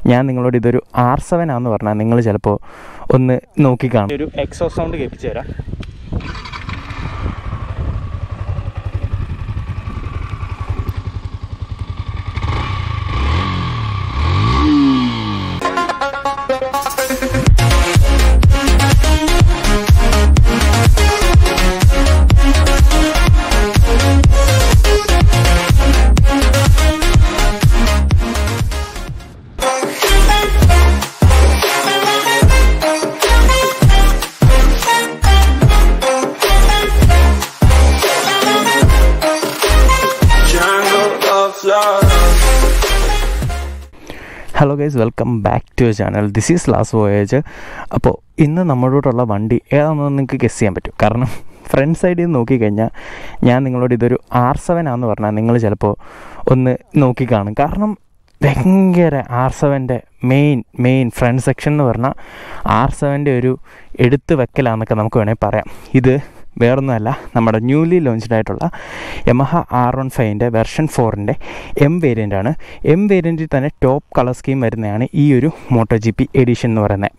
ഞാൻ നിങ്ങളോട് ഇതൊരു ആർ സെവൻ ആണെന്ന് പറഞ്ഞാൽ നിങ്ങൾ ചിലപ്പോൾ ഒന്ന് നോക്കി കാണും ഒരു എക്സോ സൗണ്ട് കേൾപ്പിച്ചു തരാം Jungle of love. Hello guys welcome back to channel this is last voyage അപ്പോൾ ഇന്ന് നമ്മളോടുള്ള വണ്ടി ഏതാണെന്ന് നിങ്ങൾക്ക് ഗസ് ചെയ്യാൻ പറ്റും കാരണം ഫ്രണ്ട് സൈഡിൽ നിന്ന് നോക്കിക്കഴിഞ്ഞാൽ ഞാൻ നിങ്ങളോട് ഇതൊരു ആർ സെവൻ ആണെന്ന് പറഞ്ഞാൽ നിങ്ങൾ ചിലപ്പോൾ ഒന്ന് നോക്കി കാണും കാരണം ഭയങ്കര ആർ സെവൻ്റെ മെയിൻ മെയിൻ ഫ്രണ്ട് സെക്ഷൻ എന്ന് പറഞ്ഞാൽ ആർ സെവൻ്റെ ഒരു എടുത്ത് വെക്കലാന്നൊക്കെ നമുക്ക് വേണമെങ്കിൽ പറയാം ഇത് വേറൊന്നുമല്ല നമ്മുടെ ന്യൂലി ലോഞ്ച്ഡ് ആയിട്ടുള്ള യമഹ ആർ വൺ ഫൈവിൻ്റെ വെർഷൻ ഫോറിൻ്റെ എം വേരിയൻ്റ് ആണ് എം വേരിയൻറ്റിൽ തന്നെ ടോപ്പ് കളർ സ്കീം വരുന്നതാണ് ഈ ഒരു മോട്ടോ ജി പി എഡിഷൻ എന്ന് പറയുന്നത്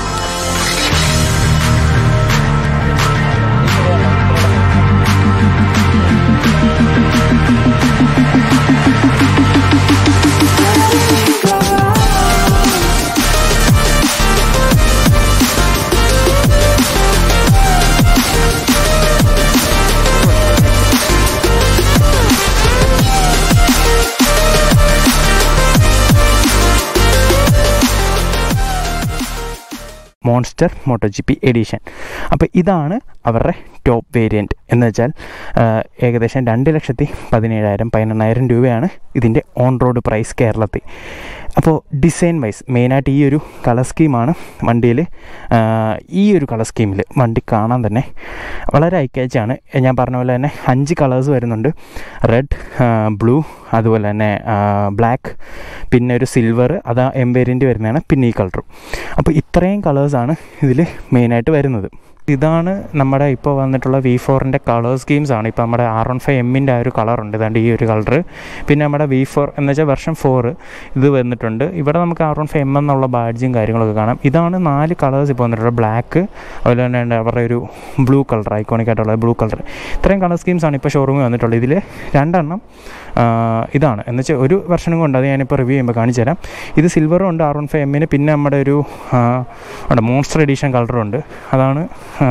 Monster Moto G P edition അപ്പോൾ ഇതാണ് അവരുടെ ടോപ്പ് വേരിയൻറ്റ് എന്ന് വെച്ചാൽ ആ, ഏകദേശം രണ്ട് ലക്ഷത്തി പതിനേഴായിരം പതിനെണ്ണായിരം രൂപയാണ് ഇതിൻ്റെ ഓൺ റോഡ് പ്രൈസ് കേരളത്തിൽ അപ്പോൾ ഡിസൈൻ വൈസ് മെയിനായിട്ട് ഈ ഒരു കളർ സ്കീമാണ് വണ്ടിയിൽ ഈ ഒരു കളർ സ്കീമിൽ വണ്ടി കാണാൻ തന്നെ വളരെ ഐക്കാച്ചാണ് ഞാൻ പറഞ്ഞ പോലെ തന്നെ അഞ്ച് കളേഴ്സ് വരുന്നുണ്ട് റെഡ് ബ്ലൂ അതുപോലെ തന്നെ ബ്ലാക്ക് പിന്നെ ഒരു സിൽവർ അത് എം വേരിയൻറ്റ് വരുന്നതാണ് പിന്നെ ഈ കളറും അപ്പോൾ ഇത്രയും കളേഴ്സാണ് ഇതിൽ മെയിനായിട്ട് വരുന്നത് ഇതാണ് നമ്മുടെ ഇപ്പോൾ വന്നിട്ടുള്ള വി ഫോറിൻ്റെ കളർ സ്കീംസ് ആണ് ഇപ്പോൾ നമ്മുടെ ആർ വൺ ഫൈവ് എമ്മിൻ്റെ ആ ഒരു കളറുണ്ട് ഇതാണ്ട് ഈ ഒരു കളറ് പിന്നെ നമ്മുടെ വി ഫോർ എന്ന് വെച്ചാൽ വെർഷൻ ഫോർ ഇത് വന്നിട്ടുണ്ട് ഇവിടെ നമുക്ക് ആർ വൺ ഫൈവ് എം എന്നുള്ള ബാഡ്ജും കാര്യങ്ങളൊക്കെ കാണാം ഇതാണ് നാല് കളേഴ്സ് ഇപ്പോൾ വന്നിട്ടുള്ളത് ബ്ലാക്ക് അതുപോലെ തന്നെ ഉണ്ട് അവരുടെ ഒരു ബ്ലൂ കളർ ഐക്കോണിക് ആയിട്ടുള്ള ബ്ലൂ കളർ ഇത്രയും കളർ സ്കീംസ് ആണ് ഇപ്പോൾ ഷോറൂമിൽ വന്നിട്ടുള്ളത് ഇതിൽ രണ്ടെണ്ണം ആ, ഇതാണ് എന്ന് വെച്ചാൽ ഒരു വെർഷനും കൊണ്ട് അത് ഞാനിപ്പോൾ റിവ്യൂ ചെയ്യുമ്പോൾ കാണിച്ചു തരാം ഇത് സിൽവറും ഉണ്ട് ആർ വൺ ഫൈവ് എമ്മിന് പിന്നെ നമ്മുടെ ഒരു ആ, ഉണ്ട് മോൺസ്റ്റർ എഡീഷൻ കളറും ഉണ്ട് അതാണ് ആ,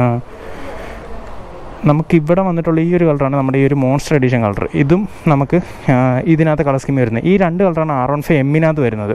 നമുക്കിവിടെ വന്നിട്ടുള്ള ഈ ഒരു കളറാണ് നമ്മുടെ ഈ ഒരു മോൺസ്റ്റർ എഡിഷൻ കളർ ഇതും നമുക്ക് ആ, ഇതിനകത്ത് കളർ സ്കീം വരുന്നത് ഈ രണ്ട് കളറാണ് ആർ വൺ ഫൈവ് എമ്മിനകത്ത് വരുന്നത്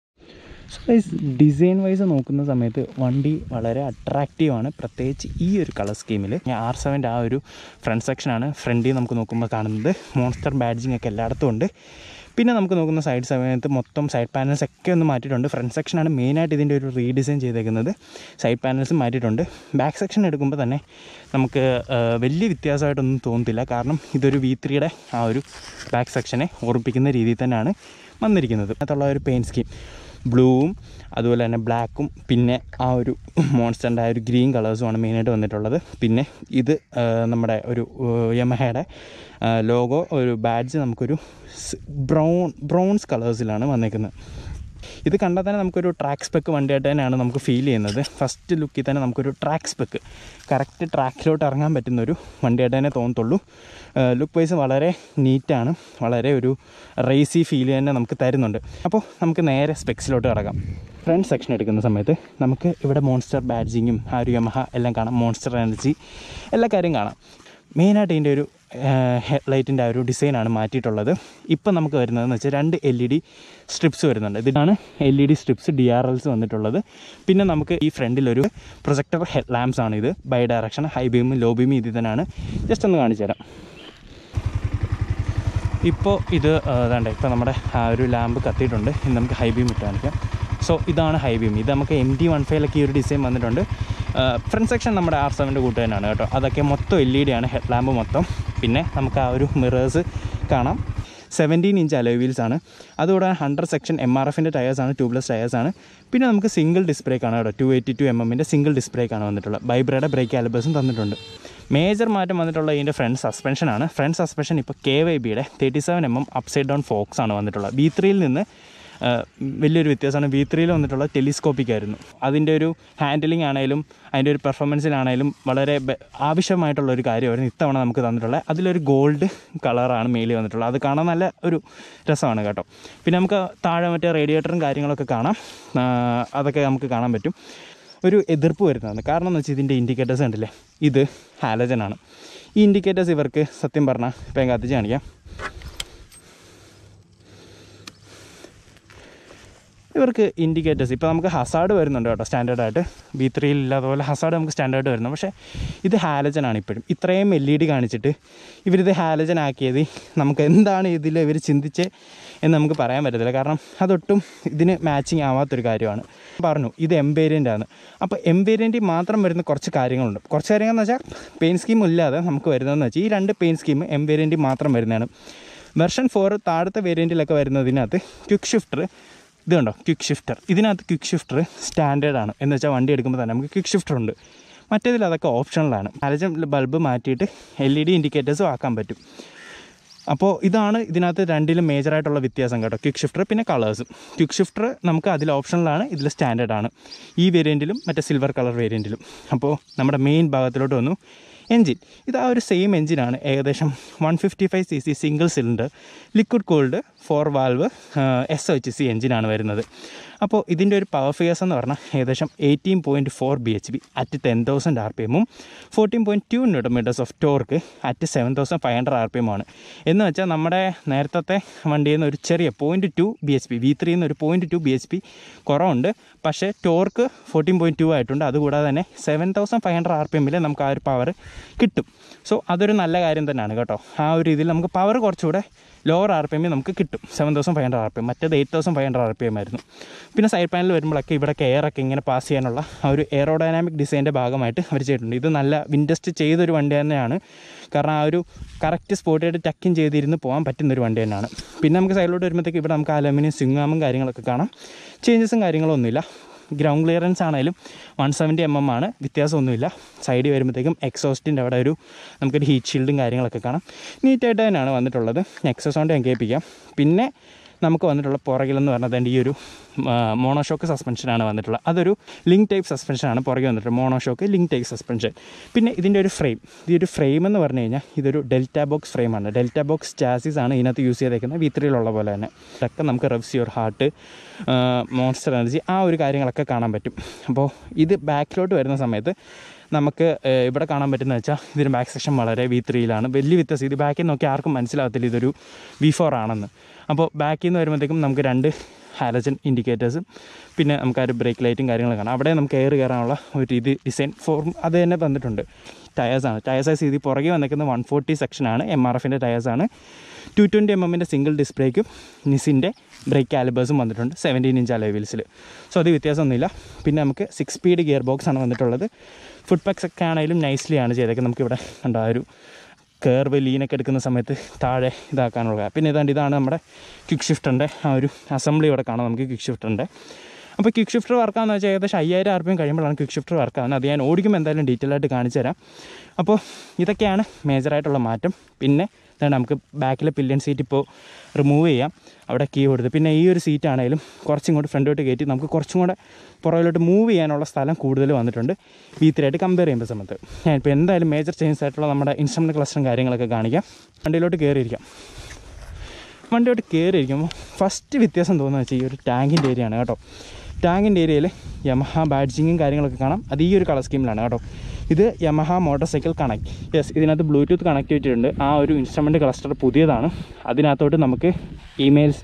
ഡിസൈൻ വൈസ് നോക്കുന്ന സമയത്ത് വണ്ടി വളരെ അട്രാക്റ്റീവാണ് പ്രത്യേകിച്ച് ഈ ഒരു കളർ സ്കീമിൽ ആർ സെവൻ്റെ ആ ഒരു ഫ്രണ്ട് സെക്ഷനാണ് ഫ്രണ്ടിൽ നമുക്ക് നോക്കുമ്പോൾ കാണുന്നത് മോൺസ്റ്റർ ബാഡ്ജിങ് ഒക്കെ എല്ലായിടത്തും ഉണ്ട് പിന്നെ നമുക്ക് നോക്കുന്ന സൈഡ് സമയത്ത് മൊത്തം സൈഡ് പാനൽസ് ഒക്കെ ഒന്ന് മാറ്റിയിട്ടുണ്ട് ഫ്രണ്ട് സെക്ഷനാണ് മെയിനായിട്ട് ഇതിൻ്റെ ഒരു റീഡിസൈൻ ചെയ്തേക്കുന്നത് സൈഡ് പാനൽസ് മാറ്റിയിട്ടുണ്ട് ബാക്ക് സെക്ഷൻ എടുക്കുമ്പോൾ തന്നെ നമുക്ക് ആ, വലിയ വ്യത്യാസമായിട്ടൊന്നും തോന്നത്തില്ല കാരണം ഇതൊരു വി ത്രീയുടെ ആ ഒരു ബാക്ക് സെക്ഷനെ ഓർമ്മിപ്പിക്കുന്ന രീതിയിൽ തന്നെയാണ് വന്നിരിക്കുന്നത് അതിനകത്തുള്ള ഒരു പെയിൻറ്റ് സ്കീം ബ്ലൂവും അതുപോലെ തന്നെ ബ്ലാക്കും പിന്നെ ആ ഒരു മോൺസ്റ്ററിൻ്റെ ആ ഒരു ഗ്രീൻ കളേഴ്സുമാണ് മെയിനായിട്ട് വന്നിട്ടുള്ളത് പിന്നെ ഇത് ആ, നമ്മുടെ ഒരു യമഹയുടെ ലോഗോ ഒരു ബാഡ്ജ് നമുക്കൊരു ബ്രൗൺ ബ്രൗൺസ് കളേഴ്സിലാണ് വന്നേക്കുന്നത് ഇത് കണ്ടാൽ തന്നെ നമുക്കൊരു ട്രാക്ക് സ്പെക്ക് വണ്ടിയായിട്ട് തന്നെയാണ് നമുക്ക് ഫീൽ ചെയ്യുന്നത് ഫസ്റ്റ് ലുക്കിൽ തന്നെ നമുക്കൊരു ട്രാക്ക് സ്പെക്ക് കറക്റ്റ് ട്രാക്കിലോട്ട് ഇറങ്ങാൻ പറ്റുന്ന ഒരു വണ്ടിയായിട്ട് തന്നെ തോന്നത്തുള്ളൂ ലുക്ക് വൈസ് വളരെ നീറ്റാണ് വളരെ ഒരു റേസി ഫീൽ തന്നെ നമുക്ക് തരുന്നുണ്ട് അപ്പോൾ നമുക്ക് നേരെ സ്പെക്സിലോട്ട് കിടക്കാം ഫ്രണ്ട് സെക്ഷൻ എടുക്കുന്ന സമയത്ത് നമുക്ക് ഇവിടെ മോൺസ്റ്റർ ബാഡ്ജിങ്ങും ആ ഒരു യമഹ എല്ലാം കാണാം മോൺസ്റ്റർ എനർജി എല്ലാ കാര്യം കാണാം മെയിനായിട്ട് ഇതിൻ്റെ ഒരു ഹെഡ് ലൈറ്റിൻ്റെ ആ ഒരു ഡിസൈനാണ് മാറ്റിയിട്ടുള്ളത് ഇപ്പം നമുക്ക് വരുന്നതെന്ന് വെച്ചാൽ രണ്ട് എൽ ഇ ഡി സ്ട്രിപ്സ് വരുന്നുണ്ട് ഇതാണ് L E D strips D R Ls വന്നിട്ടുള്ളത് പിന്നെ നമുക്ക് ഈ ഫ്രണ്ടിലൊരു പ്രൊജക്ടർ ഹെഡ് ലാമ്പ്സ് ആണ് ഇത് ബൈ ഡയറക്ഷൻ ഹൈ ബീമും ലോ ബീമും ഇതിൽ തന്നെയാണ് ജസ്റ്റ് ഒന്ന് കാണിച്ചു തരാം ഇപ്പോൾ ഇത് അതാണ്ട് ഇപ്പോൾ നമ്മുടെ ആ ഒരു ലാമ്പ് കത്തിയിട്ടുണ്ട് ഇനി നമുക്ക് ഹൈ ബീം ഇട്ട് കാണിക്കാം സോ ഇതാണ് ഹൈ ബീം ഇത് നമുക്ക് എം ടി വൺ ഫൈവിലൊക്കെ ഈ ഒരു ഡിസൈൻ വന്നിട്ടുണ്ട് ഫ്രണ്ട് സെക്ഷൻ നമ്മുടെ ആർ സെവൻ്റെ കൂട്ട് തന്നെയാണ് കേട്ടോ അതൊക്കെ മൊത്തം എൽ ഇ ഡി ആണ് ഹെഡ് ലാമ്പ് മൊത്തം പിന്നെ നമുക്ക് ആ ഒരു മിറേഴ്സ് കാണാം സെവൻറ്റീൻ ഇഞ്ച് അലോയ് വീൽസ് ആണ് അതുകൂടാതെ ഹൺഡ്രഡ് സെക്ഷൻ എം ആർ എഫിൻ്റെ ടയേഴ്സാണ് ട്യൂബ്ലെസ് ടയേഴ്സാണ് പിന്നെ നമുക്ക് സിംഗിൾ ഡിസ്ബ്രേക്കാണ് കേട്ടോ ടു എയ്റ്റി ടു എം എമ്മിൻ്റെ സിംഗിൾ ഡിസ്ബ്രേക്കാണ് വന്നിട്ടുള്ളത് ബൈബ്രയുടെ ബ്രേക്ക് ആൽബേഴ്സും തന്നിട്ടുണ്ട് മേജർ മാറ്റം വന്നിട്ടുള്ള ഇതിൻ്റെ ഫ്രണ്ട് സസ്പെൻഷനാണ് ഫ്രണ്ട് സസ്പെൻഷൻ ഇപ്പോൾ കെ വൈ ബിയുടെ thirty seven M M upside down forks ആണ് വന്നിട്ടുള്ളത് ബി ത്രീയിൽ നിന്ന് ആ, വലിയൊരു വ്യത്യാസമാണ് വി ത്രീയിൽ വന്നിട്ടുള്ള ടെലിസ്കോപ്പിക് ആയിരുന്നു അതിൻ്റെ ഒരു ഹാൻഡിലിംഗ് ആണെങ്കിലും അതിൻ്റെ ഒരു പെർഫോമൻസിലാണെങ്കിലും വളരെ ബെ- ആവശ്യമായിട്ടുള്ള ഒരു കാര്യമായിരുന്നു ഇത്തവണ നമുക്ക് തന്നിട്ടുള്ളത് അതിലൊരു ഗോൾഡ് കളറാണ് മേലിൽ വന്നിട്ടുള്ളത് അത് കാണാൻ നല്ല ഒരു രസമാണ് കേട്ടോ പിന്നെ നമുക്ക് താഴെ മറ്റേ റേഡിയേറ്ററും കാര്യങ്ങളൊക്കെ കാണാം ആ, അതൊക്കെ നമുക്ക് കാണാൻ പറ്റും ഒരു എതിർപ്പ് വരുന്നതാണ് കാരണം എന്ന് വെച്ചാൽ ഇതിൻ്റെ ഇൻഡിക്കേറ്റേഴ്സ് കണ്ടില്ലേ ഇത് ഹാലജനാണ് ഈ ഇൻഡിക്കേറ്റേഴ്സ് ഇവർക്ക് സത്യം പറഞ്ഞാൽ ഇപ്പം ഞാൻ കത്തിച്ച് കാണിക്കാം ഇവർക്ക് ഇൻഡിക്കേറ്റേഴ്സ് ഇപ്പോൾ നമുക്ക് ഹസാഡ് വരുന്നുണ്ട് കേട്ടോ സ്റ്റാൻഡേർഡായിട്ട് ബി ത്രീയിൽ ഇല്ലാത്ത പോലെ ഹസാഡ് നമുക്ക് സ്റ്റാൻഡേർഡ് വരുന്നു പക്ഷേ ഇത് ഹാലജൻ ആണ് ഇപ്പോഴും ഇത്രയും എൽ ഇ ഡി കാണിച്ചിട്ട് ഇവരിത് ഹാലജൻ ആക്കിയത് നമുക്ക് എന്താണ് ഇതിൽ ഇവർ ചിന്തിച്ച് എന്ന് നമുക്ക് പറയാൻ പറ്റത്തില്ല കാരണം അതൊട്ടും ഇതിന് മാച്ചിങ് ആവാത്തൊരു കാര്യമാണ് പറഞ്ഞു ഇത് എം വേരിയൻ്റ് ആണ് അപ്പോൾ എം വേരിയൻറ്റിൽ മാത്രം വരുന്ന കുറച്ച് കാര്യങ്ങളുണ്ട് കുറച്ച് കാര്യങ്ങൾ എന്ന് വെച്ചാൽ പെയിൻ സ്കീം ഇല്ലാതെ നമുക്ക് വരുന്നതെന്ന് വെച്ചാൽ ഈ രണ്ട് പെയിൻ സ്കീം എം വേരിയൻറ്റിൽ മാത്രം വരുന്നതാണ് വെർഷൻ ഫോർ താഴത്തെ വേരിയൻറ്റിലൊക്കെ വരുന്നതിനകത്ത് ക്വിക്ക് ഷിഫ്റ്റർ ഇത് കണ്ടോ ക്വിക്ക് ഷിഫ്റ്റർ ഇതിനകത്ത് ക്വിക്ക് ഷിഫ്റ്റർ സ്റ്റാൻഡേർഡ് ആണ് എന്ന് വെച്ചാൽ വണ്ടി എടുക്കുമ്പോൾ തന്നെ നമുക്ക് ക്വിക്ക് ഷിഫ്റ്റർ ഉണ്ട് മറ്റേതിൽ അതൊക്കെ ഓപ്ഷണലാണ് ഹാലജൻ ബൾബ് മാറ്റിയിട്ട് എൽ ഇ ഡി ഇൻഡിക്കേറ്റേഴ്സും ആക്കാൻ പറ്റും അപ്പോൾ ഇതാണ് ഇതിനകത്ത് രണ്ടിലും മേജറായിട്ടുള്ള വ്യത്യാസം കേട്ടോ ക്വിക്ക് ഷിഫ്റ്റർ പിന്നെ കളേഴ്സും ക്വിക്ക് ഷിഫ്റ്റർ നമുക്ക് അതിൽ ഓപ്ഷണലാണ് ഇതിൽ സ്റ്റാൻഡേർഡ് ആണ് ഈ വേരിയൻറ്റിലും മറ്റേ സിൽവർ കളർ വേരിയൻറ്റിലും അപ്പോൾ നമ്മുടെ മെയിൻ ഭാഗത്തിലോട്ട് വന്നു എൻജിൻ ഇത് ആ ഒരു സെയിം എൻജിനാണ് ഏകദേശം one fifty five C C single cylinder liquid cooled four valve S H C എൻജിനാണ് വരുന്നത് അപ്പോൾ ഇതിൻ്റെ ഒരു പവർ ഫിയേഴ്സ് എന്ന് പറഞ്ഞാൽ ഏകദേശം eighteen point four B H P at ten thousand R P എമ്മും fourteen point two newton metres of torque at seven thousand five hundred R P എമ്മാണ് എന്ന് വെച്ചാൽ നമ്മുടെ നേരത്തെ വണ്ടിയിൽ നിന്ന് ഒരു ചെറിയ point two B H P V ത്രീയിൽ നിന്ന് ഒരു point two B H P കുറവുണ്ട് പക്ഷേ ടോർക്ക് ഫോർട്ടീൻ പോയിൻറ്റ് ടു ആയിട്ടുണ്ട് അതുകൂടാതെ തന്നെ seven thousand five hundred R P എമ്മിൽ നമുക്ക് ആ ഒരു പവർ കിട്ടും സോ അതൊരു നല്ല കാര്യം തന്നെയാണ് കേട്ടോ ആ ഒരു രീതിയിൽ നമുക്ക് പവർ കുറച്ചുകൂടെ ലോവർ ആർ പി എമ്മിൽ നമുക്ക് കിട്ടും seven thousand five hundred R P M മറ്റേത് eight thousand five hundred R P M ആയിരുന്നു പിന്നെ സൈഡ് പാനൽ വരുമ്പോഴൊക്കെ ഇവിടെ എയറൊക്കെ ഇങ്ങനെ പാസ് ചെയ്യാനുള്ള ആ ഒരു എയറോഡൈനാമിക് ഡിസൈൻ്റെ ഭാഗമായിട്ട് അവർ ചെയ്തിട്ടുണ്ട് ഇത് നല്ല വിൻഡസ്റ്റ് ചെയ്തൊരു വണ്ടി തന്നെയാണ് കാരണം ആ ഒരു കറക്റ്റ് സ്പോട്ടായിട്ട് ടക്കിൻ ചെയ്തിരുന്ന് പോകാൻ പറ്റുന്ന ഒരു വണ്ടി തന്നെയാണ് പിന്നെ നമുക്ക് സൈഡിലോട്ട് വരുമ്പോഴത്തേക്ക് ഇവിടെ നമുക്ക് അലുമിനിയം സ്വിങ്ങാമും കാര്യങ്ങളൊക്കെ കാണാം ചേഞ്ചസും കാര്യങ്ങളൊന്നുമില്ല ഗ്രൗണ്ട് ക്ലിയറൻസ് ആണെങ്കിലും വൺ സെവൻറ്റി എം എം ആണ് വ്യത്യാസമൊന്നുമില്ല സൈഡിൽ വരുമ്പോഴത്തേക്കും എക്സോസ്റ്റിൻ്റെ അവിടെ ഒരു നമുക്കൊരു ഹീറ്റ് ഷീൽഡും കാര്യങ്ങളൊക്കെ കാണാം നീറ്റായിട്ട് തന്നെയാണ് വന്നിട്ടുള്ളത് എക്സോസ് കൊണ്ട് ഞാൻ കേൾപ്പിക്കാം പിന്നെ നമുക്ക് വന്നിട്ടുള്ള പുറകിലെന്ന് പറഞ്ഞത് എൻ്റെ ഈ ഒരു മോണോഷോക്ക് സസ്പെൻഷനാണ് വന്നിട്ടുള്ളത് അതൊരു ലിങ്ക് ടൈപ്പ് സസ്പെൻഷനാണ് പുറകെ വന്നിട്ടുള്ളത് മോണോഷോക്ക് ലിങ്ക് ടൈപ്പ് സസ്പെൻഷൻ പിന്നെ ഇതിൻ്റെ ഒരു ഫ്രെയിം ഈ ഒരു ഫ്രെയിം എന്ന് പറഞ്ഞു കഴിഞ്ഞാൽ ഇതൊരു ഡെൽറ്റ ബോക്സ് ഫ്രെയിമാണ് ഡെൽറ്റ ബോക്സ് ചാസിസ് ആണ് ഇതിനകത്ത് യൂസ് ചെയ്തേക്കുന്നത് വി ത്രീയിലുള്ള പോലെ തന്നെ ഇതൊക്കെ നമുക്ക് revs your heart Monster Energy ആ ഒരു കാര്യങ്ങളൊക്കെ കാണാൻ പറ്റും അപ്പോൾ ഇത് ബാക്കിലോട്ട് വരുന്ന സമയത്ത് നമുക്ക് ഏഹ്, ഇവിടെ കാണാൻ പറ്റുന്ന വെച്ചാൽ ഇതിന് ബാക്ക് സെക്ഷൻ വളരെ വി ത്രീയിലാണ് വലിയ വ്യത്യാസം ഇത് ബാക്കിൽ നോക്കി ആർക്കും മനസ്സിലാകത്തില്ല ഇതൊരു വി ഫോർ ആണെന്ന് അപ്പോൾ ബാക്കിൽ നിന്ന് വരുമ്പോഴത്തേക്കും നമുക്ക് രണ്ട് ഹാലജൻ ഇൻഡിക്കേറ്റേഴ്സും പിന്നെ നമുക്ക് ആ ഒരു ബ്രേക്ക് ലൈറ്റും കാര്യങ്ങളും കാണാം അവിടെ നമുക്ക് എയർ കയറാനുള്ള ഒരു ഇത് ഡിസൈൻ ഫോർം അത് തന്നെ വന്നിട്ടുണ്ട് ടയേഴ്സാണ് ടയർ സൈസ് ഇത് പുറകെ വന്നിരിക്കുന്നത് വൺ ഫോർട്ടി സെക്ഷനാണ് എം ആർ എഫിൻ്റെ ടയേഴ്സാണ് ടു ട്വൻറ്റി എം എമ്മിൻ്റെ സിംഗിൾ ഡിസ്പ്ലേക്കും നിസിൻ്റെ ബ്രേക്ക് കാലിബേഴ്സും വന്നിട്ടുണ്ട് സെവൻറ്റീൻ ഇഞ്ച് അലോയ് വീൽസിൽ സോ അത് വ്യത്യാസമൊന്നുമില്ല പിന്നെ നമുക്ക് സിക്സ് സ്പീഡ് ഗിയർ ബോക്സ് ആണ് വന്നിട്ടുള്ളത് ഫുഡ് പാക്സ് ഒക്കെ ആണെങ്കിലും നൈസ്ലി ആണ് ചെയ്തേക്കുന്നത് നമുക്കിവിടെ ഉണ്ട് ആ ഒരു കർവ് ലീനൊക്കെ എടുക്കുന്ന സമയത്ത് താഴെ ഇതാക്കാനുള്ള പിന്നെ ഇതാണ്ട് ഇതാണ് നമ്മുടെ ക്വിക്ക് ഷിഫ്റ്ററിൻ്റെ ആ ഒരു അസംബ്ലി ഇവിടെ കാണാം നമുക്ക് ക്വിക്ക് ഷിഫ്റ്ററിൻ്റെ അപ്പോൾ ക്വിക്ക് ഷിഫ്റ്റർ വർക്കാന്ന് വെച്ചാൽ ഏകദേശം അയ്യായിരം ആർ പി എം കഴിയുമ്പോഴാണ് ക്വിക്ക് ഷിഫ്റ്റർ വർക്കാവുന്നത് അത് ഞാൻ ഓടിക്കുമ്പോൾ എന്തായാലും ഡീറ്റെയിൽ ആയിട്ട് കാണിച്ചു തരാം അപ്പോൾ ഇതൊക്കെയാണ് മേജറായിട്ടുള്ള മാറ്റം പിന്നെ ഇതാണ് നമുക്ക് ബാക്കിലെ പില്യൺ സീറ്റ് ഇപ്പോൾ റിമൂവ് ചെയ്യാം അവിടെ കീ കൊടുത്ത് പിന്നെ ഈ ഒരു സീറ്റ് ആണെങ്കിലും കുറച്ചും കൂടെ ഫ്രണ്ടോട്ട് കയറ്റി നമുക്ക് കുറച്ചും കൂടെ പുറകിലോട്ട് മൂവ് ചെയ്യാനുള്ള സ്ഥലം കൂടുതൽ വന്നിട്ടുണ്ട് വി ത്രീ ആയിട്ട് കമ്പയർ ചെയ്യുമ്പോൾ സമയത്ത് ഞാനിപ്പോൾ എന്തായാലും മേജർ ചേഞ്ചസ് ആയിട്ടുള്ള നമ്മുടെ ഇൻസ്ട്രുമെൻറ്റ് ക്ലസ്റ്ററും കാര്യങ്ങളൊക്കെ കാണിക്കാം വണ്ടിയിലോട്ട് കയറിയിരിക്കാം വണ്ടിയോട്ട് കയറിയിരിക്കുമ്പോൾ ഫസ്റ്റ് വ്യത്യാസം തോന്നുന്നത് വെച്ചാൽ ഈ ഒരു ടാങ്കിൻ്റെ ഏരിയ ആണ് കേട്ടോ ടാങ്കിൻ്റെ ഏരിയയിൽ യമഹ ബാഡ്ജിങ്ങും കാര്യങ്ങളൊക്കെ കാണാം അത് ഈ ഒരു കളർ സ്കീമിലാണ് കേട്ടോ ഇത് Yamaha motorcycle connect yes ഇതിനകത്ത് ബ്ലൂടൂത്ത് കണക്ടിവിറ്റി ഉണ്ട് ആ ഒരു ഇൻസ്ട്രുമെൻറ്റ് ക്ലസ്റ്റർ പുതിയതാണ് അതിനകത്തോട്ട് നമുക്ക് emails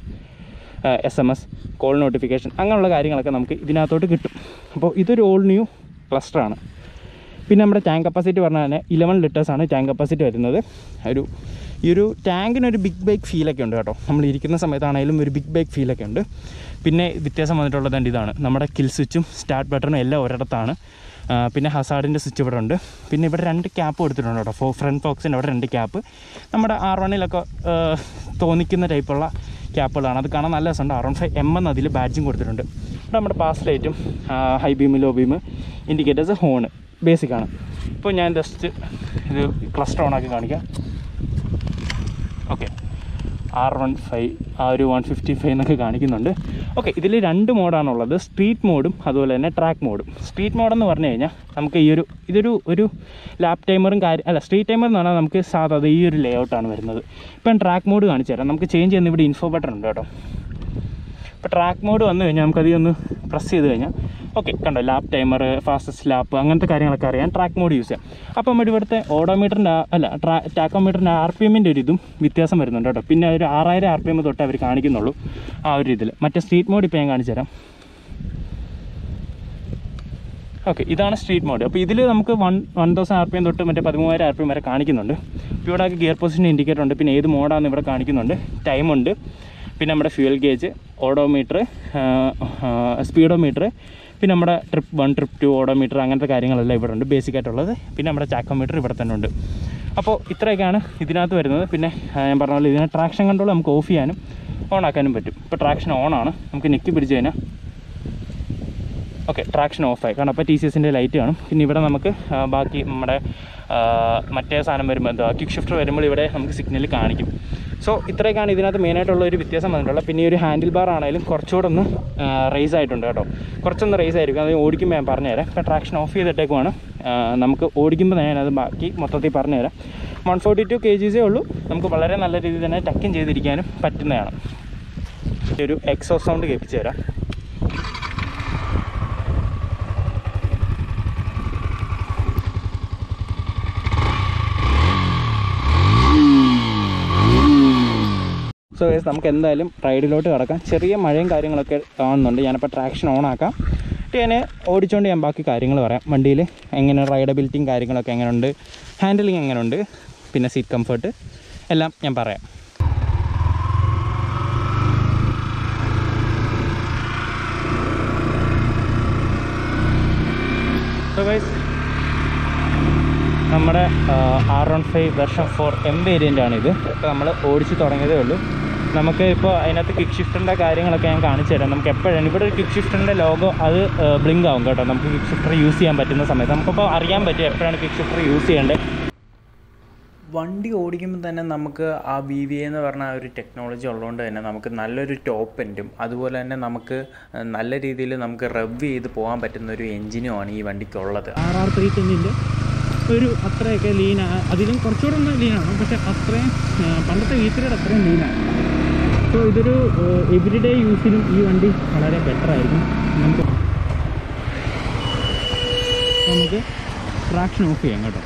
S M S call notification അങ്ങനെയുള്ള കാര്യങ്ങളൊക്കെ നമുക്ക് ഇതിനകത്തോട്ട് കിട്ടും അപ്പോൾ ഇതൊരു ഓൾ ന്യൂ ക്ലസ്റ്ററാണ് പിന്നെ നമ്മുടെ ടാങ്ക് കപ്പാസിറ്റി പറഞ്ഞാൽ തന്നെ ഇലവൻ ലിറ്റേഴ്സാണ് ടാങ്ക് കപ്പാസിറ്റി വരുന്നത് ഒരു ഈ ഒരു ടാങ്കിനൊരു ബിഗ് ബൈക്ക് ഫീലൊക്കെ ഉണ്ട് കേട്ടോ നമ്മൾ ഇരിക്കുന്ന സമയത്താണെങ്കിലും ഒരു ബിഗ് ബൈക്ക് ഫീലൊക്കെ ഉണ്ട് പിന്നെ വ്യത്യാസം വന്നിട്ടുള്ളത് എൻ്റെ ഇതാണ് നമ്മുടെ കിൽ സ്വിച്ചും സ്റ്റാർട്ട് ബട്ടണും എല്ലാം ഒരിടത്താണ് ആ, പിന്നെ ഹസാഡിൻ്റെ സ്വിച്ച് ഇവിടെ ഉണ്ട് പിന്നെ ഇവിടെ രണ്ട് ക്യാപ്പ് കൊടുത്തിട്ടുണ്ട് കേട്ടോ ഫോ ഫ്രണ്ട് ഫോക്സിൻ്റെ അവിടെ രണ്ട് ക്യാപ്പ് നമ്മുടെ ആർ വണ്ണിലൊക്കെ തോന്നിക്കുന്ന ടൈപ്പുള്ള ക്യാപ്പുകളാണ് അത് കാണാൻ നല്ല രസമുണ്ട് ആർ വൺ ഫൈവ് എം എന്ന് അതിൽ ബാഡ്ജിങ് കൊടുത്തിട്ടുണ്ട് ഇവിടെ നമ്മുടെ പാസ് ലൈറ്റും high beam low beam indicators horn ബേസിക്കാണ് ഇപ്പോൾ ഞാൻ ജസ്റ്റ് ഇത് ക്ലസ്റ്റർ ഓൺ ആക്കി കാണിക്കാം ഓക്കെ ആർ വൺ ഫൈവ് ആ ഒരു വൺ ഫിഫ്റ്റി ഫൈവ് എന്നൊക്കെ കാണിക്കുന്നുണ്ട് ഓക്കെ ഇതിൽ രണ്ട് മോഡാണുള്ളത് സ്ട്രീറ്റ് മോഡും അതുപോലെ തന്നെ ട്രാക്ക് മോഡും സ്ട്രീറ്റ് മോഡെന്ന് പറഞ്ഞു കഴിഞ്ഞാൽ നമുക്ക് ഈ ഒരു ഇതൊരു ഒരു ലാപ്പ് ടൈമറും കാര്യം അല്ല സ്ട്രീറ്റ് ടൈമർ എന്ന് പറഞ്ഞാൽ നമുക്ക് സാധാ ഈ ഒരു ലേ ഔട്ടാണ് വരുന്നത് ഇപ്പം ട്രാക്ക് മോഡ് കാണിച്ചു തരാം നമുക്ക് ചേഞ്ച് ചെയ്യുന്ന ഇവിടെ ഇൻഫോ ബട്ടൺ ഉണ്ട് കേട്ടോ ഇപ്പോൾ ട്രാക്ക് മോഡ് വന്നു കഴിഞ്ഞാൽ നമുക്കത് ഒന്ന് പ്രസ് ചെയ്ത് കഴിഞ്ഞാൽ ഓക്കെ കണ്ടോ ലാപ്പ് ടൈമർ ഫാസ്റ്റസ്റ്റ് ലാപ്പ് അങ്ങനത്തെ കാര്യങ്ങളൊക്കെ അറിയാൻ ട്രാക്ക് മോഡ് യൂസ് ചെയ്യാം അപ്പോൾ നമ്മുടെ ഇവിടുത്തെ ഓഡോമീറ്ററിൻ്റെ അല്ല ട്രാ ടാക്കോമീറ്ററിൻ്റെ ആർ പി എമ്മിൻ്റെ ഒരു ഇതും വ്യത്യാസം വരുന്നുണ്ട് കേട്ടോ പിന്നെ ഒരു ആറായിരം ആർ പി എം തൊട്ട് അവർ കാണിക്കുന്നുള്ളൂ ആ ഒരു ഇതിൽ മറ്റേ സ്ട്രീറ്റ് മോഡ് ഇപ്പോൾ ഞാൻ കാണിച്ചു തരാം ഓക്കെ ഇതാണ് സ്ട്രീറ്റ് മോഡ് അപ്പോൾ ഇതിൽ നമുക്ക് one one thousand R P M തൊട്ട് മറ്റേ പതിമൂവായിരം ആർ പി എം വരെ കാണിക്കുന്നുണ്ട് ഇപ്പോൾ ഇവിടെ ഗിയർ പൊസിഷൻ ഇൻഡിക്കേറ്റർ ഉണ്ട് പിന്നെ ഏത് മോഡാണെന്ന് ഇവിടെ കാണിക്കുന്നുണ്ട് ടൈമുണ്ട് പിന്നെ നമ്മുടെ ഫ്യൂൽ ഗേജ് ഓഡോമീറ്റർ സ്പീഡോമീറ്റർ പിന്നെ നമ്മുടെ trip one trip two odometer അങ്ങനത്തെ കാര്യങ്ങളെല്ലാം ഇവിടെ ഉണ്ട് ബേസിക് ആയിട്ടുള്ളത് പിന്നെ നമ്മുടെ ചാക്കോമീറ്റർ ഇവിടെ തന്നെ ഉണ്ട് അപ്പോൾ ഇത്രയൊക്കെയാണ് ഇതിനകത്ത് വരുന്നത് പിന്നെ ആ, ഞാൻ പറഞ്ഞ പോലെ ഇതിനെ ട്രാക്ഷൻ കൺട്രോൾ നമുക്ക് ഓഫ് ചെയ്യാനും ഓൺ ആക്കാനും പറ്റും ഇപ്പോൾ ട്രാക്ഷൻ ഓൺ ആണ് നമുക്ക് നെക്കി പിടിച്ച് കഴിഞ്ഞാൽ ഓക്കെ ട്രാക്ഷൻ ഓഫായി കാരണം അപ്പോൾ ടി സി എസിൻ്റെ ലൈറ്റ് കാണും പിന്നെ ഇവിടെ നമുക്ക് ആ, ബാക്കി നമ്മുടെ ആ, മറ്റേ സാധനം വരുമ്പോൾ എന്താ ക്വിക്ക് ഷിഫ്റ്റർ വരുമ്പോൾ ഇവിടെ നമുക്ക് സിഗ്നൽ കാണിക്കും സോ ഇത്രയൊക്കെയാണ് ഇതിനകത്ത് മെയിനായിട്ടുള്ള ഒരു വ്യത്യാസം വന്നിട്ടുള്ളത് പിന്നെ ഈ ഒരു ഹാൻഡിൽ ബാർ ആണെങ്കിലും കുറച്ചുകൂടെ ഒന്ന് റേസ് ആയിട്ടുണ്ട് കേട്ടോ കുറച്ചൊന്ന് റേസ് ആയിരിക്കും അത് ഓടിക്കുമ്പോൾ ഞാൻ പറഞ്ഞുതരാം ഇപ്പോൾ ട്രാക്ഷൻ ഓഫ് ചെയ്തിട്ടേക്കുവാണ് ആ, നമുക്ക് ഓടിക്കുമ്പോൾ തന്നെ ഞാനത് ബാക്കി മൊത്തത്തിൽ പറഞ്ഞുതരാം വൺ ഫോർട്ടി ടു കെ ജീസേ ഉള്ളൂ നമുക്ക് വളരെ നല്ല രീതിയിൽ തന്നെ ടക്കിൻ ചെയ്തിരിക്കാനും പറ്റുന്നതാണ് ഈ ഒരു എക്സോ സൗണ്ട് കേൾപ്പിച്ചു തരാം സോ ഗൈസ് നമുക്ക് എന്തായാലും റൈഡിലോട്ട് കിടക്കാം ചെറിയ മഴയും കാര്യങ്ങളൊക്കെ കാണുന്നുണ്ട് ഞാനിപ്പോൾ ട്രാക്ഷൻ ഓൺ ആക്കാം എന്നിട്ട് ഞാൻ ഓടിച്ചുകൊണ്ട് ഞാൻ ബാക്കി കാര്യങ്ങൾ പറയാം വണ്ടിയിൽ എങ്ങനെ റൈഡബിലിറ്റിയും കാര്യങ്ങളൊക്കെ എങ്ങനെയുണ്ട് ഹാൻഡിലിംഗ് എങ്ങനെയുണ്ട് പിന്നെ സീറ്റ് കംഫർട്ട് എല്ലാം ഞാൻ പറയാം സോ ഗൈസ് നമ്മുടെ R one five version four M variant ആണ് ഇത് ഇപ്പോൾ നമ്മൾ ഓടിച്ച് തുടങ്ങിയതേ ഉള്ളൂ നമുക്ക് ഇപ്പോൾ അതിനകത്ത് ക്വിക്ക് ഷിഫ്റ്ററിൻ്റെ കാര്യങ്ങളൊക്കെ ഞാൻ കാണിച്ചു തരാം നമുക്ക് എപ്പോഴാണ് ഇവിടെ ഒരു ക്വിക്ക് ഷിഫ്റ്ററിൻ്റെ ലോഗോ അത് ബ്ലിങ്ക് ആവും കേട്ടോ നമുക്ക് ക്വിക്ക് ഷിഫ്റ്റർ യൂസ് ചെയ്യാൻ പറ്റുന്ന സമയത്ത് നമുക്കിപ്പോൾ അറിയാൻ പറ്റും എപ്പോഴാണ് ക്വിക്ക് ഷിഫ്റ്റർ യൂസ് ചെയ്യേണ്ടത് വണ്ടി ഓടിക്കുമ്പോൾ തന്നെ നമുക്ക് ആ വി വി എന്ന് പറഞ്ഞ ആ ഒരു ടെക്നോളജി ഉള്ളതുകൊണ്ട് തന്നെ നമുക്ക് നല്ലൊരു ടോപ്പ് എൻഡും അതുപോലെ തന്നെ നമുക്ക് നല്ല രീതിയിൽ നമുക്ക് റവ് ചെയ്ത് പോകാൻ പറ്റുന്ന ഒരു എഞ്ചിനുമാണ് ഈ വണ്ടിക്കുള്ളത് ആർ ആർ ത്രീ ടെന്നിൻ്റെ ഒരു അത്രയൊക്കെ ലീൻ അതിലും കുറച്ചുകൂടെ ഒന്ന് ലീനാണ് പക്ഷെ അത്രയും ആ, പണ്ടത്തെ വീത്തിരിയുടെ അത്രയും ലീനാണ് സോ ഇതൊരു എവറിഡേ യൂസിനും ഈ വണ്ടി വളരെ ബെറ്റർ ആയിരിക്കും നമുക്ക് നമുക്ക് ട്രാക്ഷൻ ഓഫ് ചെയ്യാം കേട്ടോ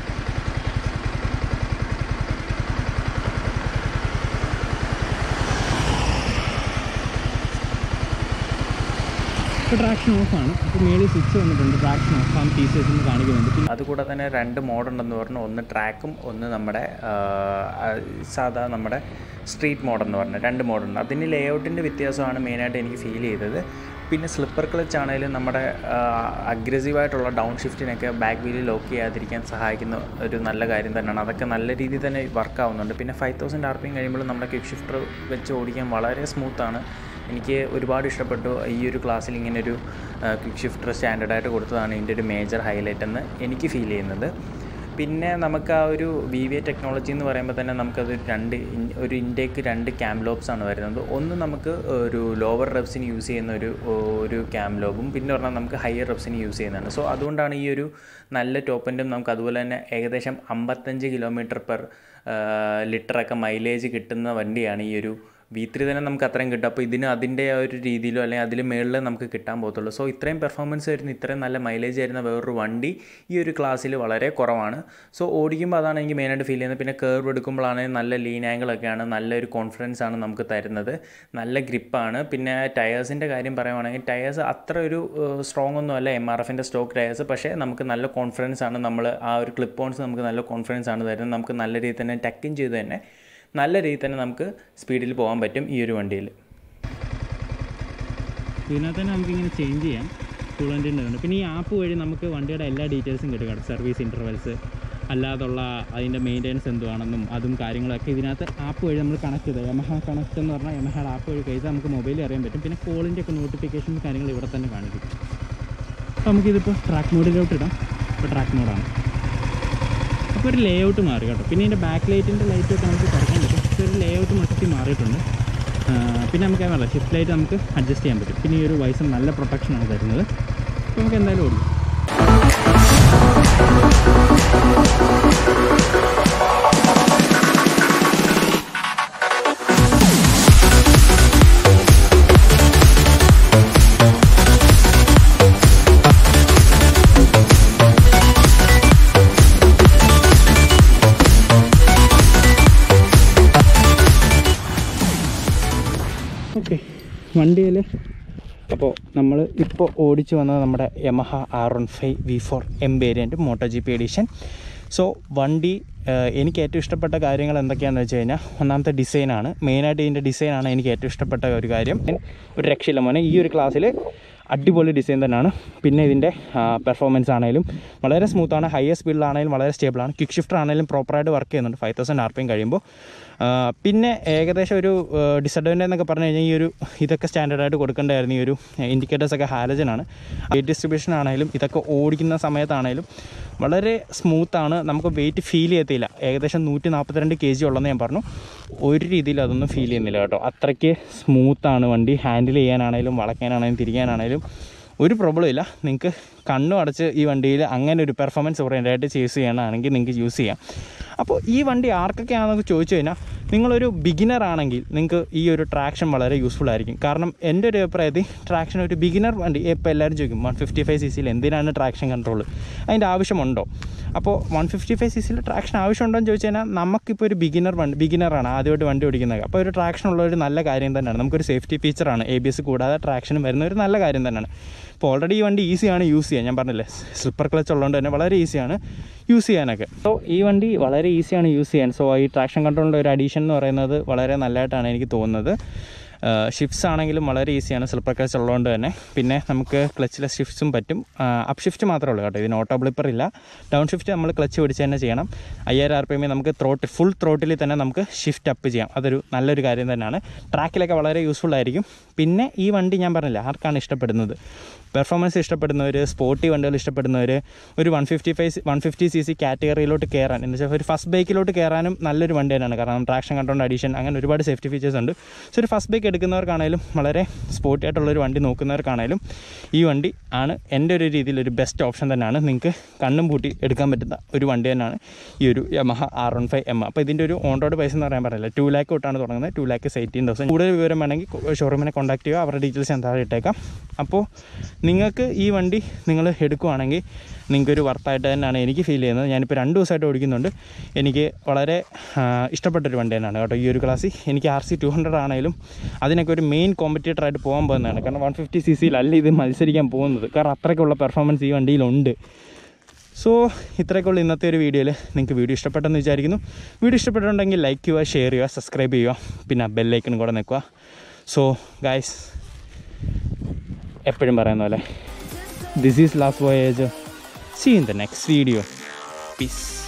ഇപ്പോൾ ട്രാക്ഷൻ ഓഫാണ് ഇപ്പോൾ മേളിൽ സ്വിച്ച് വന്നിട്ടുണ്ട് ട്രാക്ഷൻ ഓഫ് ആം ടി സി എസ് എന്ന് കാണിക്കുന്നുണ്ട് പിന്നെ അതുകൂടെ തന്നെ രണ്ട് മോഡുണ്ടെന്ന് പറഞ്ഞു ഒന്ന് ട്രാക്കും ഒന്ന് നമ്മുടെ ആ, ആ, സാധാ നമ്മുടെ സ്ട്രീറ്റ് മോഡെന്ന് പറഞ്ഞു രണ്ട് മോഡുണ്ട് അതിന് ലേ ഔട്ടിൻ്റെ വ്യത്യാസമാണ് മെയിനായിട്ട് എനിക്ക് ഫീൽ ചെയ്തത് പിന്നെ സ്ലിപ്പർ ക്ലച്ച് ആണെങ്കിലും നമ്മുടെ അഗ്രസീവായിട്ടുള്ള ഡൗൺ ഷിഫ്റ്റിനൊക്കെ ബാക്ക് വീലിൽ ലോക്ക് ചെയ്യാതിരിക്കാൻ സഹായിക്കുന്ന ഒരു നല്ല കാര്യം തന്നെയാണ് അതൊക്കെ നല്ല രീതിയിൽ തന്നെ വർക്ക് ആവുന്നുണ്ട് പിന്നെ five thousand R P M കഴിയുമ്പോൾ നമ്മുടെ ക്വിക്ക് ഷിഫ്റ്റർ വെച്ച് ഓടിക്കാൻ വളരെ സ്മൂത്താണ് എനിക്ക് ഒരുപാട് ഇഷ്ടപ്പെട്ടു ഈ ഒരു ക്ലാസ്സിൽ ഇങ്ങനെ ഒരു ക്വിക്ക് ഷിഫ്റ്റർ സ്റ്റാൻഡേർഡായിട്ട് കൊടുത്തതാണ് ഇതിൻ്റെ ഒരു മേജർ ഹൈലൈറ്റ് എന്ന് എനിക്ക് ഫീൽ ചെയ്യുന്നത് പിന്നെ നമുക്ക് ആ ഒരു വി വി എ ടെക്നോളജി എന്ന് പറയുമ്പോൾ തന്നെ നമുക്കത് രണ്ട് ഇൻ- ഒരു ഇൻടേക്ക് രണ്ട് ക്യാം ലോബ്സ് ആണ് വരുന്നത് ഒന്ന് നമുക്ക് ഒരു ലോവർ റെപ്സിന് യൂസ് ചെയ്യുന്ന ഒരു ഒരു ക്യാം ലോബും പിന്നെ പറഞ്ഞാൽ നമുക്ക് ഹയർ റെപ്സിന് യൂസ് ചെയ്യുന്നതാണ് സോ അതുകൊണ്ടാണ് ഈ ഒരു നല്ല ടോപ്പിൻ്റും നമുക്ക് അതുപോലെ തന്നെ ഏകദേശം അമ്പത്തഞ്ച് കിലോമീറ്റർ പെർ ലിറ്ററൊക്കെ മൈലേജ് കിട്ടുന്ന വണ്ടിയാണ് ഈ ഒരു വി ത്രീ തന്നെ നമുക്ക് അത്രയും കിട്ടും അപ്പോൾ ഇതിന് അതിൻ്റെ ആ ഒരു രീതിയിലോ അല്ലെങ്കിൽ അതിൽ മേളിൽ നമുക്ക് കിട്ടാൻ പോകത്തുള്ളൂ സോ ഇത്രയും പെർഫോമൻസ് വരുന്ന ഇത്രയും നല്ല മൈലേജ് വരുന്ന വേറൊരു വണ്ടി ഈ ഒരു ക്ലാസ്സിൽ വളരെ കുറവാണ് സോ ഓടിക്കുമ്പോൾ അതാണ് എനിക്ക് മെയിനായിട്ട് ഫീൽ ചെയ്യുന്നത് പിന്നെ കേർവ് എടുക്കുമ്പോഴാണെങ്കിൽ നല്ല ലീൻ ആംഗിളൊക്കെയാണ് നല്ലൊരു കോൺഫിഡൻസ് ആണ് നമുക്ക് തരുന്നത് നല്ല ഗ്രിപ്പാണ് പിന്നെ ടയേഴ്സിൻ്റെ കാര്യം പറയുവാണെങ്കിൽ ടയേഴ്സ് അത്ര ഒരു സ്ട്രോങ് ഒന്നും അല്ല എം ആർ എഫിൻ്റെ സ്റ്റോക്ക് ടയേഴ്സ് പക്ഷേ നമുക്ക് നല്ല കോൺഫിഡൻസ് ആണ് നമ്മൾ ആ ഒരു ക്ലിപ്പ് ഓൺസ് നമുക്ക് നല്ല കോൺഫിഡൻസ് ആണ് തരുന്നത് നമുക്ക് നല്ല രീതിയിൽ തന്നെ ടക്കിൻ ചെയ്ത് തന്നെ നല്ല രീതിയിൽ തന്നെ നമുക്ക് സ്പീഡിൽ പോകാൻ പറ്റും ഈ ഒരു വണ്ടിയിൽ ഇതിനകത്ത് തന്നെ നമുക്കിങ്ങനെ ചേഞ്ച് ചെയ്യാം കൂളൻറ്റിൻ്റെ ഉണ്ട് പിന്നെ ഈ ആപ്പ് വഴി നമുക്ക് വണ്ടിയുടെ എല്ലാ ഡീറ്റെയിൽസും കിട്ടും കേട്ടോ സർവീസ് ഇൻ്റർവെൽസ് അല്ലാതുള്ള അതിൻ്റെ മെയിൻ്റെനൻസ് എന്തുവാണെന്നും അതും കാര്യങ്ങളൊക്കെ ഇതിനകത്ത് ആപ്പ് വഴി നമ്മൾ കണക്ട് ചെയ്ത് യമഹ കണക്ട് എന്ന് പറഞ്ഞാൽ യമഹയുടെ ആപ്പ് വഴി കഴിച്ചാൽ നമുക്ക് മൊബൈലിൽ അറിയാൻ പറ്റും പിന്നെ കോളിൻ്റെ ഒക്കെ നോട്ടിഫിക്കേഷൻ കാര്യങ്ങൾ ഇവിടെ തന്നെ കാണിക്കും അപ്പോൾ നമുക്കിതിപ്പോൾ ട്രാക്ക് മോഡിലോട്ട് ഇടാം ഇപ്പോൾ ട്രാക്ക് മോഡാണ് അപ്പോൾ ഒരു ലേ ഔട്ട് മാറി കേട്ടോ പിന്നെ ഇതിൻ്റെ ബാക്ക് ലൈറ്റിൻ്റെ ലൈറ്റൊക്കെ നമുക്ക് കുറയ്ക്കാൻ പറ്റും പക്ഷേ ഒരു ലേഔട്ട് മൊത്തത്തിൽ മാറിയിട്ടുണ്ട് ആ, പിന്നെ നമുക്ക് പറയാം ഷിഫ്റ്റ് ലൈറ്റ് നമുക്ക് അഡ്ജസ്റ്റ് ചെയ്യാൻ പറ്റും പിന്നെ ഈ ഒരു വൈസം നല്ല പ്രൊട്ടക്ഷനാണ് തരുന്നത് അപ്പോൾ നമുക്ക് എന്തായാലും ഓടിക്കും ഓക്കെ വണ്ടിയിൽ അപ്പോൾ നമ്മൾ ഇപ്പോൾ ഓടിച്ചു വന്നത് നമ്മുടെ Yamaha R one five V four M variant moto G P edition so വണ്ടി ഏഹ്, എനിക്ക് ഏറ്റവും ഇഷ്ടപ്പെട്ട കാര്യങ്ങൾ എന്തൊക്കെയാണെന്ന് വെച്ച് കഴിഞ്ഞാൽ ഒന്നാമത്തെ ഡിസൈനാണ് മെയിനായിട്ട് ഇതിൻ്റെ ഡിസൈനാണ് എനിക്ക് ഏറ്റവും ഇഷ്ടപ്പെട്ട ഒരു കാര്യം ഒരു രക്ഷയില്ല മോനെ ഈ ഒരു ക്ലാസ്സിൽ അടിപൊളി ഡിസൈൻ തന്നെയാണ് പിന്നെ ഇതിൻ്റെ പെർഫോമൻസ് ആണെങ്കിലും വളരെ സ്മൂത്താണ് ഹയർ സ്പീഡിലാണെങ്കിലും വളരെ സ്റ്റേബിളാണ് ക്വിക്ക് ഷിഫ്റ്റർ ആണെങ്കിലും പ്രോപ്പറായിട്ട് വർക്ക് ചെയ്യുന്നുണ്ട് five thousand R P M കഴിയുമ്പോൾ ആ, പിന്നെ ഏകദേശം ഒരു ഡിസഡ്വാൻറ്റേജ് എന്നൊക്കെ പറഞ്ഞു കഴിഞ്ഞാൽ ഈ ഒരു ഇതൊക്കെ സ്റ്റാൻഡേർഡായിട്ട് കൊടുക്കേണ്ടതായിരുന്നു ഈ ഒരു ഇൻഡിക്കേറ്റേഴ്സൊക്കെ ഹാലജനാണ് വെയിറ്റ് ഡിസ്ട്രിബ്യൂഷൻ ആണെങ്കിലും ഇതൊക്കെ ഓടിക്കുന്ന സമയത്താണെങ്കിലും വളരെ സ്മൂത്താണ് നമുക്ക് വെയിറ്റ് ഫീൽ ചെയ്യത്തില്ല ഏകദേശം നൂറ്റി നാൽപ്പത്തിരണ്ട് കെ ജി ഉള്ളതെന്ന് ഞാൻ പറഞ്ഞു ഒരു രീതിയിൽ അതൊന്നും ഫീൽ ചെയ്യുന്നില്ല കേട്ടോ അത്രയ്ക്ക് സ്മൂത്താണ് വണ്ടി ഹാൻഡിൽ ചെയ്യാനാണെങ്കിലും വളയ്ക്കാനാണെങ്കിലും തിരിക്കാനാണെങ്കിലും ഒരു പ്രോബ്ലം ഇല്ല നിങ്ങൾക്ക് കണ്ണും അടച്ച് ഈ വണ്ടിയിൽ അങ്ങനെ ഒരു പെർഫോമൻസ് ഓറിയൻറ്റായിട്ട് യൂസ് ചെയ്യണമെങ്കിൽ നിങ്ങൾക്ക് യൂസ് ചെയ്യാം അപ്പോൾ ഈ വണ്ടി ആർക്കൊക്കെയാണെന്നൊക്കെ ചോദിച്ചു കഴിഞ്ഞാൽ നിങ്ങളൊരു ബിഗിനർ ആണെങ്കിൽ നിങ്ങൾക്ക് ഈ ഒരു ട്രാക്ഷൻ വളരെ യൂസ്ഫുൾ ആയിരിക്കും കാരണം എൻ്റെ ഒരു അഭിപ്രായത്തിൽ ട്രാക്ഷൻ ഒരു ബിഗിനർ വണ്ടി ഇപ്പോൾ എല്ലാവരും ചോദിക്കും വൺ ഫിഫ്റ്റി ഫൈവ് സി സിയിൽ എന്തിനാണ് ട്രാക്ഷൻ കൺട്രോൾ അതിൻ്റെ ആവശ്യമുണ്ടോ അപ്പോൾ വൺ ഫിഫ്റ്റി ഫൈവ് സി സിയിൽ ട്രാക്ഷൻ ആവശ്യമുണ്ടോ എന്ന് ചോദിച്ചു കഴിഞ്ഞാൽ നമുക്കിപ്പോൾ ഒരു ബിഗിനർ വണ്ടി ബിഗിനറാണ് ആദ്യമായിട്ട് വണ്ടി ഓടിക്കുന്നത് അപ്പോൾ ഒരു ട്രാക്ഷൻ ഉള്ള ഒരു നല്ല കാര്യം തന്നെയാണ് നമുക്കൊരു സേഫ്റ്റി ഫീച്ചറാണ് എ ബി എസ് കൂടാതെ ട്രാക്ഷനും വരുന്ന ഒരു നല്ല കാര്യം തന്നെയാണ് ഇപ്പോൾ ഓൾറെഡി ഈ വണ്ടി ഈസിയാണ് യൂസ് ചെയ്യാൻ ഞാൻ പറഞ്ഞില്ലേ സ്ലിപ്പർ ക്ലച്ച് ഉള്ളതുകൊണ്ട് തന്നെ വളരെ ഈസിയാണ് യൂസ് ചെയ്യാനൊക്കെ സോ ഈ വണ്ടി വളരെ ഈസിയാണ് യൂസ് ചെയ്യാൻ സോ ഈ ട്രാക്ഷൻ കൺട്രോളിൻ്റെ ഒരു അഡീഷൻ എന്ന് പറയുന്നത് വളരെ നല്ലതായിട്ടാണ് എനിക്ക് തോന്നുന്നത് ഷിഫ്റ്റ്സ് ആണെങ്കിലും വളരെ ഈസിയാണ് സ്ലിപ്പർ ക്ലച്ച് ഉള്ളതുകൊണ്ട് തന്നെ പിന്നെ നമുക്ക് ക്ലച്ചിലെ ഷിഫ്റ്റ്സും പറ്റും അപ്പ് ഷിഫ്റ്റ് മാത്രമേ ഉള്ളൂ കേട്ടോ ഇതിന് ഓട്ടോ ബ്ലിപ്പർ ഇല്ല ഡൗൺ ഷിഫ്റ്റ് നമ്മൾ ക്ലച്ച് പിടിച്ച് തന്നെ ചെയ്യണം അയ്യായിരം ആർ പി എമ്മിൽ നമുക്ക് ത്രോട്ട് ഫുൾ ത്രോട്ടിൽ തന്നെ നമുക്ക് ഷിഫ്റ്റ് അപ്പ് ചെയ്യാം അതൊരു നല്ലൊരു കാര്യം തന്നെയാണ് ട്രാക്കിലൊക്കെ വളരെ യൂസ്ഫുൾ ആയിരിക്കും പിന്നെ ഈ വണ്ടി ഞാൻ പറഞ്ഞില്ല ആർക്കാണ് ഇഷ്ടപ്പെടുന്നത് പെർഫോമൻസ് ഇഷ്ടപ്പെടുന്നവർ സ്പോർട്ടി വണ്ടികൾ ഇഷ്ടപ്പെടുന്നവർ ഒരു one fifty five one fifty C C കാറ്റഗറിയിലോട്ട് കയറാൻ എന്ന് വെച്ചാൽ ഒരു ഫസ്റ്റ് ബൈക്കിലോട്ട് കയറാനും നല്ലൊരു വണ്ടി തന്നെയാണ് കാരണം ട്രാക്ഷൻ കൺട്രോൾ അഡീഷൻ അങ്ങനെ ഒരുപാട് സേഫ്റ്റി ഫീച്ചേഴ്സ് ഉണ്ട് സോ ഒരു ഫസ്റ്റ് ബൈക്ക് എടുക്കുന്നവർക്കാണേലും വളരെ സ്പോർട്ടി ആയിട്ടുള്ളൊരു വണ്ടി നോക്കുന്നവർക്കാണേലും ഈ വണ്ടി ആണ് എൻ്റെ ഒരു രീതിയിൽ ഒരു ബെസ്റ്റ് ഓപ്ഷൻ തന്നെയാണ് നിങ്ങൾക്ക് കണ്ണും പൂട്ടി എടുക്കാൻ പറ്റുന്ന ഒരു വണ്ടി തന്നെയാണ് ഈ ഒരു Yamaha R one five M അപ്പോൾ ഇതിൻ്റെ ഒരു ഓൺ റോഡ് പൈസ എന്ന് പറയാൻ പറയില്ല ടു ലാക്ക് തൊട്ടാണ് തുടങ്ങുന്നത് ടു ലാക്ക് എയ്റ്റീൻ തൗസൻഡ് കൂടുതൽ വിവരം വേണമെങ്കിൽ ഷോറൂമിനെ കോൺടാക്ട് ചെയ്യുക അവരുടെ ഡീറ്റെയിൽസ് ഞാൻ താഴെ ഇട്ടേക്കാം അപ്പോൾ നിങ്ങൾക്ക് ഈ വണ്ടി നിങ്ങൾ എടുക്കുവാണെങ്കിൽ നിങ്ങൾക്കൊരു വർത്തായിട്ട് തന്നെയാണ് എനിക്ക് ഫീൽ ചെയ്യുന്നത് ഞാനിപ്പോൾ രണ്ട് ദിവസമായിട്ട് ഓടിക്കുന്നുണ്ട് എനിക്ക് വളരെ ആ, ഇഷ്ടപ്പെട്ടൊരു വണ്ടി തന്നെയാണ് കേട്ടോ ഈ ഒരു ക്ലാസ്സിൽ എനിക്ക് ആർ സി ടു ഹൺഡ്രഡ് ആണെങ്കിലും അതിനൊക്കെ ഒരു മെയിൻ കോമ്പറ്റീറ്ററായിട്ട് പോകാൻ പോകുന്നതാണ് കാരണം വൺ ഫിഫ്റ്റി സി സിയിലല്ല ഇത് മത്സരിക്കാൻ പോകുന്നത് കാരണം അത്രയ്ക്കുള്ള പെർഫോമൻസ് ഈ വണ്ടിയിലുണ്ട് സോ ഇത്രയൊക്കെയുള്ള ഇന്നത്തെ ഒരു വീഡിയോയിൽ നിങ്ങൾക്ക് വീഡിയോ ഇഷ്ടപ്പെട്ടെന്ന് വിചാരിക്കുന്നു വീഡിയോ ഇഷ്ടപ്പെട്ടിട്ടുണ്ടെങ്കിൽ ലൈക്ക് ചെയ്യുക ഷെയർ ചെയ്യുക സബ്സ്ക്രൈബ് ചെയ്യുക പിന്നെ ബെല്ലൈക്കൺ കൂടെ നിൽക്കുക സോ ഗായ്സ് എപ്പോഴും പറയുന്ന പോലെ this is last voyage see in the next video piece